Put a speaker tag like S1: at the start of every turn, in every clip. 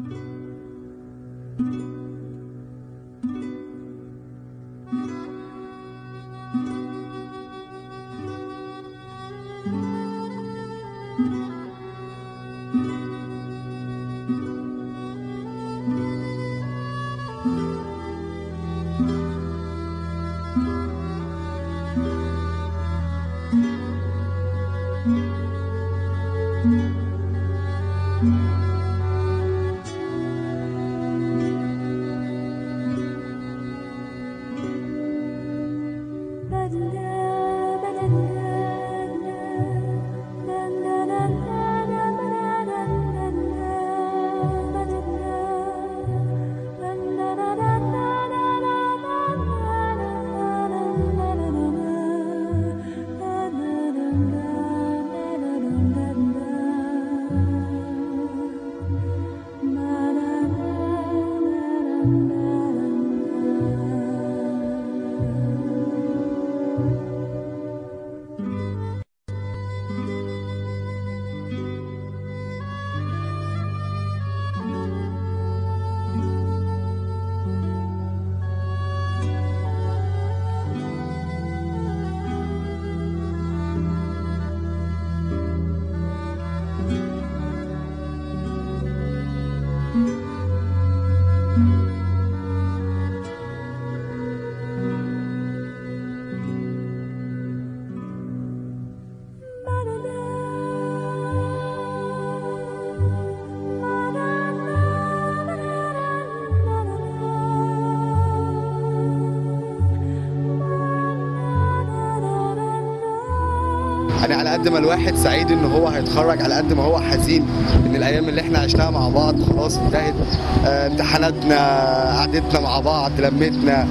S1: يعني على قد ما الواحد سعيد ان هو هيتخرج على قد ما هو حزين ان الايام اللي احنا عشناها مع بعض خلاص انتهت آه، امتحاناتنا قعدتنا مع بعض لمتنا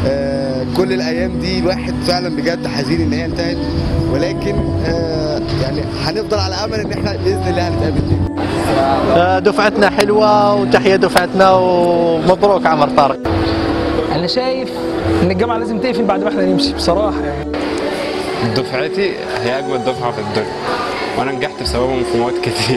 S1: آه، كل الايام دي الواحد فعلا بجد حزين ان هي انتهت ولكن آه، يعني هنفضل على امل ان احنا باذن الله هنتقابل تاني
S2: آه، دفعتنا حلوة وتحية دفعتنا ومبروك عمر طارق
S3: انا شايف ان الجامعه لازم تقفل بعد ما احنا نمشي بصراحه يعني
S4: دفعتي هي اجمل دفعه في الدنيا وانا نجحت بسببهم في مواد كتير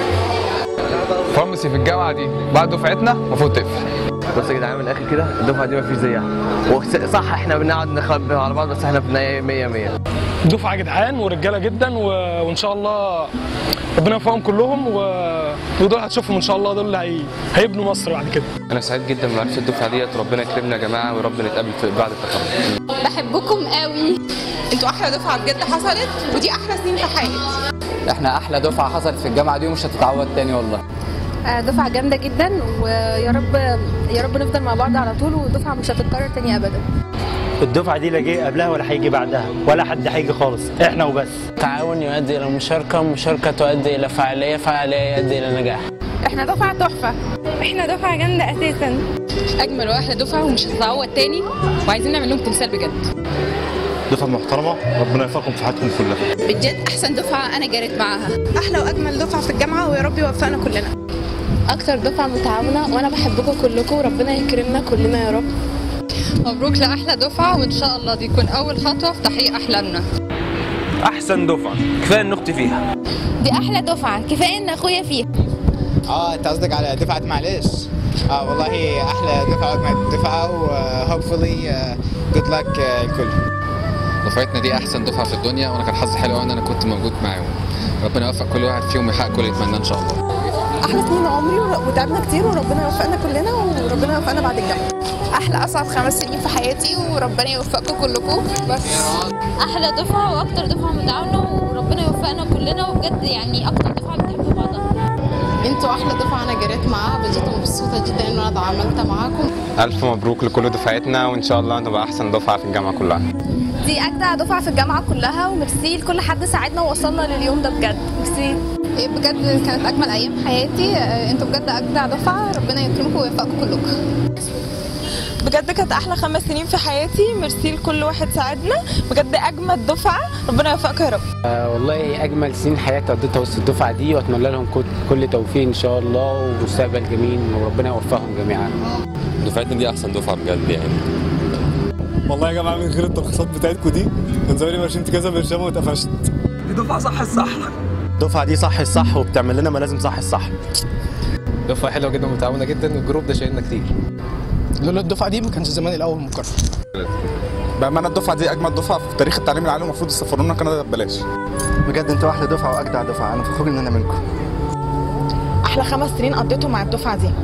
S5: فارماسي في الجامعه دي بعد دفعتنا المفروض تقفل
S6: بص يا جدعان من الاخر كده الدفعه دي مفيش زيها وص- صح احنا بنقعد نخبي على بعض بس احنا في النهايه 100 100
S3: دفعه جدعان ورجاله جدا و... وان شاء الله ربنا يوفقهم كلهم و... ودول هتشوفهم ان شاء الله دول اللي هي... هيبنوا مصر بعد كده
S4: انا سعيد جدا بمعرفه الدفعه ديت ربنا يكرمنا يا جماعه ورب نتقابل في بعد التخرج
S7: بحبكم قوي انتوا احلى دفعه بجد حصلت ودي احلى سنين في حياتي
S8: احنا احلى دفعه حصلت في الجامعه دي ومش هتتعوض تاني والله
S7: دفعه جامده جدا ويا رب يا رب نفضل مع بعض على طول ودفعه مش هتتكرر تاني ابدا
S2: الدفعة دي لا جه قبلها ولا هيجي بعدها ولا حد هيجي خالص احنا وبس
S8: تعاون يؤدي الى مشاركه مشاركه تؤدي الى فعاليه فعاليه يؤدي الى نجاح
S7: احنا دفعه تحفه احنا دفعه جامده اساسا اجمل واحلى دفعه ومش هتتعوض تاني وعايزين نعمل لهم تمثال بجد
S2: دفعة محترمة ربنا يوفقكم في حياتكم كلها
S7: بجد احسن دفعه انا جريت معاها احلى واجمل دفعه في الجامعه ويا رب يوفقنا كلنا اكتر دفعه متعاونه وانا بحبكم كلكم وربنا يكرمنا كلنا يا رب مبروك لاحلى دفعه وان شاء الله دي تكون اول خطوه في تحقيق احلامنا
S5: احسن دفعه كفايه ان اختي فيها
S7: دي احلى دفعه كفايه ان اخويا فيها
S9: اه انت قصدك على دفعه معلش اه والله احلى دفعه واجمل دفعه وهوبفully جود لك الكل
S4: دفعتنا دي احسن دفعه في الدنيا وانا كان حظي حلو قوي ان انا كنت موجود معاهم ربنا يوفق كل واحد فيهم يحقق كل اللي يتمناه ان شاء الله
S7: احلى سنين عمري ور- وتعبنا كتير وربنا يوفقنا كلنا وربنا يوفقنا بعد الجامعه احلى اصعب خمس سنين في حياتي وربنا يوفقكم كلكم بس
S10: احلى دفعه واكتر دفعه متعاونه وربنا يوفقنا كلنا وبجد يعني اكتر دفعه بتحب بعضها
S7: انتوا احلى دفعه انا جريت معاها بجد مبسوطه جدا ان انا اتعاملت معاكم
S4: الف مبروك لكل دفعتنا وان شاء الله نبقى احسن دفعه في الجامعه كلها
S7: دي اجدع دفعه في الجامعه كلها وميرسي لكل حد ساعدنا ووصلنا لليوم ده بجد ميرسي بجد كانت اجمل ايام حياتي آه، انتوا بجد اجدع دفعه ربنا يكرمكم ويوفقكم كلكم
S11: بجد كانت احلى خمس سنين في حياتي ميرسي لكل واحد ساعدنا بجد اجمد دفعه ربنا يوفقكم يا رب
S8: والله اجمل سنين حياتي قضيتها وسط الدفعه دي واتمنى لهم كل- كل توفيق ان شاء الله ومستقبل جميل وربنا يوفقهم جميعا
S4: دفعتنا دي احسن دفعه بجد يعني
S5: والله يا جماعه من غير الترخيصات بتاعتكم دي كان زماني برشمت كذا برشامه واتقفشت
S3: دي دفعه صح الصح
S2: الدفعة دي صح الصح وبتعمل لنا ما لازم صح الصح
S12: دفعه حلوه جدا ومتعاونه جدا والجروب ده شايلنا كتير
S13: لولا الدفعه دي ما كانش زمان الاول مقرر
S14: بامانه الدفعه دي اجمل دفعه في تاريخ التعليم العالي المفروض يسافروا لنا كندا ببلاش
S1: بجد انتوا احلى دفعه واجدع دفعه انا فخور ان انا منكم
S11: احلى خمس سنين قضيتهم مع الدفعه دي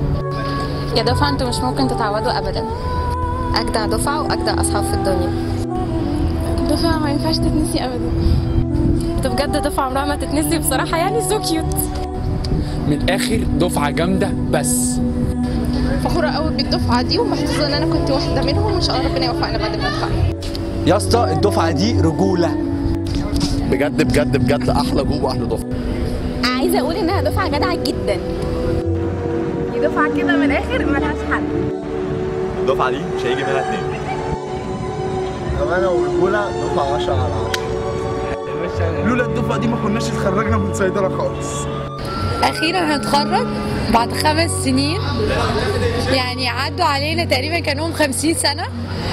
S7: يا دفعة انتوا مش ممكن تتعودوا ابدا اجدع دفعة واجدع اصحاب في الدنيا دفعة ما ينفعش تتنسي ابدا انتوا بجد دفعة عمرها ما تتنسي بصراحة يعني سو كيوت
S15: من الاخر دفعه جامده بس
S7: فخورة قوي بالدفعة دي ومحظوظة ان انا كنت واحدة منهم وان شاء الله ربنا يوفقنا بعد ما نتخرج
S2: يا اسطى الدفعه دي رجوله
S1: بجد بجد بجد احلى جروب واحلى دفعه
S7: عايزة اقول انها دفعة جدعة جدا دي دفعة كده من الاخر ملهاش حل
S2: الدفعه دي مش هيجي منها اتنين
S1: امانه ورجوله دفعه 10 على 10
S14: لولا الدفعه دي ما كناش اتخرجنا من صيدله خالص
S7: اخيرا هنتخرج بعد خمس سنين يعني عدوا علينا تقريبا كانهم خمسين سنة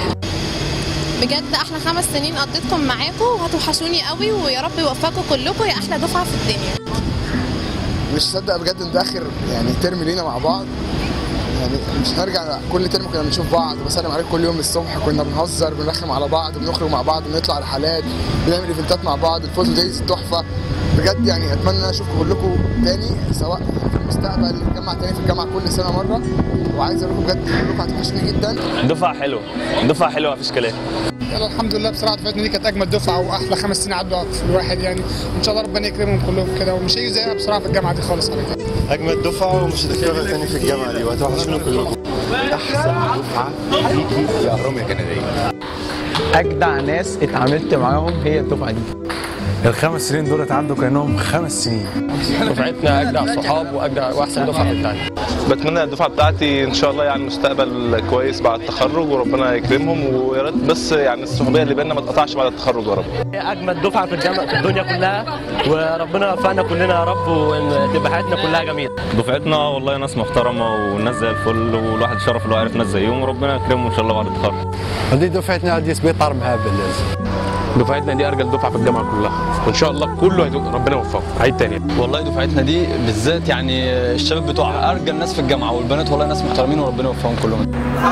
S7: بجد احلى خمس سنين قضيتكم معاكم وهتوحشوني قوي ويا رب يوفقكم كلكم يا احلى دفعة في الدنيا
S1: مش صدق بجد ان ده اخر يعني ترم لينا مع بعض يعني مش هنرجع كل ترم كنا بنشوف بعض بسلم عليك كل يوم الصبح كنا بنهزر بنرخم على بعض بنخرج مع بعض بنطلع رحلات بنعمل ايفنتات مع بعض الفوتو دايز تحفه بجد يعني اتمنى ان انا اشوفكم كلكم تاني سواء في المستقبل نتجمع تاني في الجامعه كل سنه مره وعايز اقول لكم بجد كلكم هتوحشوني جدا
S2: دفعه حلوه دفعه حلوه مفيش كلام
S13: يلا الحمد لله بصراحه دفعتنا دي كانت اجمل دفعه واحلى خمس سنين عدوا في الواحد يعني ان شاء الله ربنا يكرمهم كلهم كده ومش هيجي زيها بصراحه في الجامعه دي خالص على كده
S1: اجمل دفعه ومش هتتكرر تاني في الجامعه دي وهتوحشوني كلكم
S2: احسن دفعه فيكي في اهرام الكنديه
S12: اجدع ناس اتعاملت معاهم هي الدفعه دي
S5: الخمس سنين دول عدوا كانهم خمس سنين
S2: دفعتنا اجدع صحاب واجدع واحسن دفعه في التعليم
S16: بتمنى الدفعه بتاعتي ان شاء الله يعني مستقبل كويس بعد التخرج وربنا يكرمهم ويا ريت بس يعني الصحوبيه اللي بيننا ما تقطعش بعد التخرج يا رب
S2: اجمد دفعه في الجامعه في الدنيا كلها وربنا يوفقنا كلنا يا رب وان تبقى حياتنا كلها جميله
S16: دفعتنا والله ناس محترمه والناس زي الفل والواحد يشرف اللي هو عارف ناس زيهم وربنا يكرمهم ان شاء الله بعد التخرج
S2: دي دفعتنا دي سبيطار مهبل
S12: دفعتنا دي ارجل دفعه في الجامعه كلها وان شاء الله كله هيدوق ربنا يوفقه عيد تاني
S17: والله دفعتنا دي بالذات يعني الشباب بتوع ارجل ناس في الجامعه والبنات والله ناس محترمين وربنا يوفقهم كلهم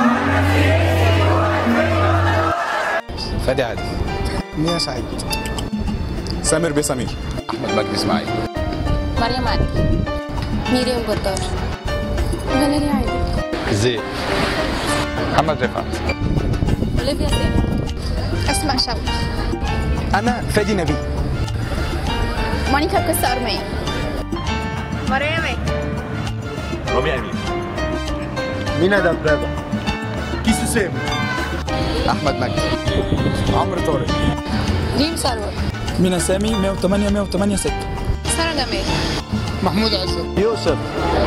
S12: فادي عادل
S13: ميا سعيد
S14: سامر بيه سمير
S4: احمد مجدي اسماعيل
S7: مريم علي ميريام جدار فاليريا عيد
S4: زيد محمد رفعت
S7: اولivia سامي اسماء شوقي
S13: انا فادي نبيل
S7: مونيكا قصة أرمية مريم
S2: رامي امين
S1: مينا دبابه
S13: كيسو سامي
S1: احمد مجدي
S14: عمرو طارق
S7: ريم ثروت
S13: مينا سامي 108 108 6
S7: سارة جمال
S13: محمود عزت
S2: يوسف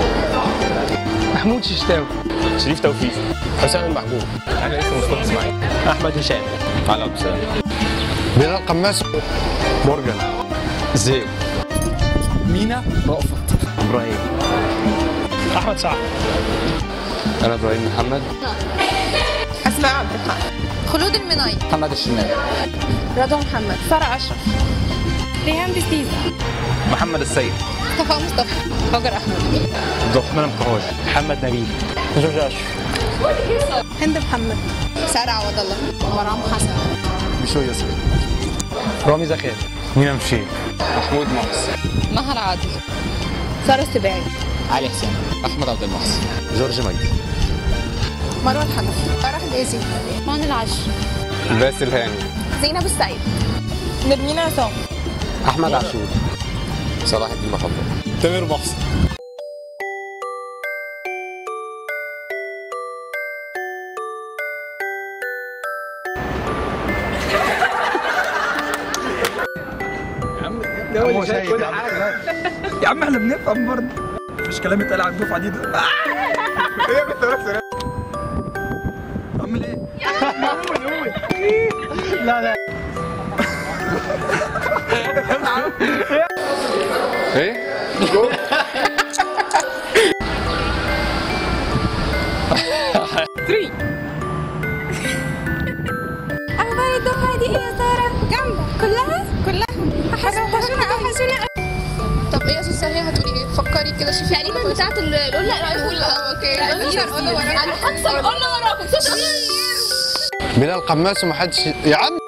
S13: محمود ششتاوي
S2: شريف توفيق حسام المحبوب
S4: انا اسمي مصطفى اسماعيل
S2: احمد هشام
S4: على عبد السلام
S1: بلال قماس
S2: مورجان
S4: زيد
S13: مينا رأفت
S2: ابراهيم
S3: احمد سعد
S17: انا ابراهيم محمد
S7: أسماء عبد الحق خلود المناي
S17: محمد الشناوي
S7: رضوى محمد سارة أشرف ريهام بستيزة
S4: محمد السيد
S7: مصطفى مصطفى هاجر أحمد
S2: عبد الرحمن مكهوش محمد نبيل جورج اشرف
S7: هند محمد سارة عوض الله مرام حسن
S1: بشوي ياسر
S12: رامي زكريا
S5: مينا مشيت
S4: محمود محسن
S7: مهر عادل سارة السباعي
S9: علي حسين
S4: احمد عبد المحسن
S2: جورج مجدي
S7: مروة الحنفي فرح الإيزي مان العش
S17: باسل هاني
S7: زينب السعيد
S11: نرمينا عصام
S12: احمد عاشور
S4: صلاح الدين محمد
S5: تامر محسن
S13: هو شايف كل حاجه يا عم احنا بنفهم برضه مش كلام اتقال على الدفعه دي ده هي كنت بس عامل ايه؟ قول قول لا لا
S4: ايه
S7: أخبار الدفعة دي إيه يا سارة؟ جامدة كلها؟ كلها وحشونا وحشونا طب ايه يا استاذ سهية هتقولي ايه فكري كده شوفي تقريبا بتاعت ال لا لا قول اه اوكي انا هكسب قول وراكم
S18: بلال القماس ومحدش يا عم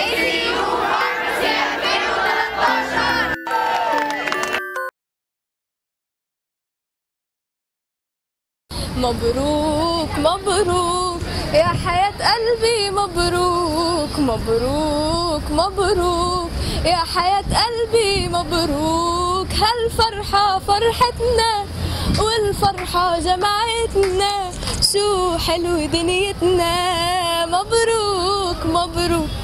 S19: مبروك مبروك يا حياة قلبي مبروك مبروك مبروك يا حياة قلبي مبروك هالفرحة فرحتنا والفرحة جمعتنا شو حلو دنيتنا مبروك مبروك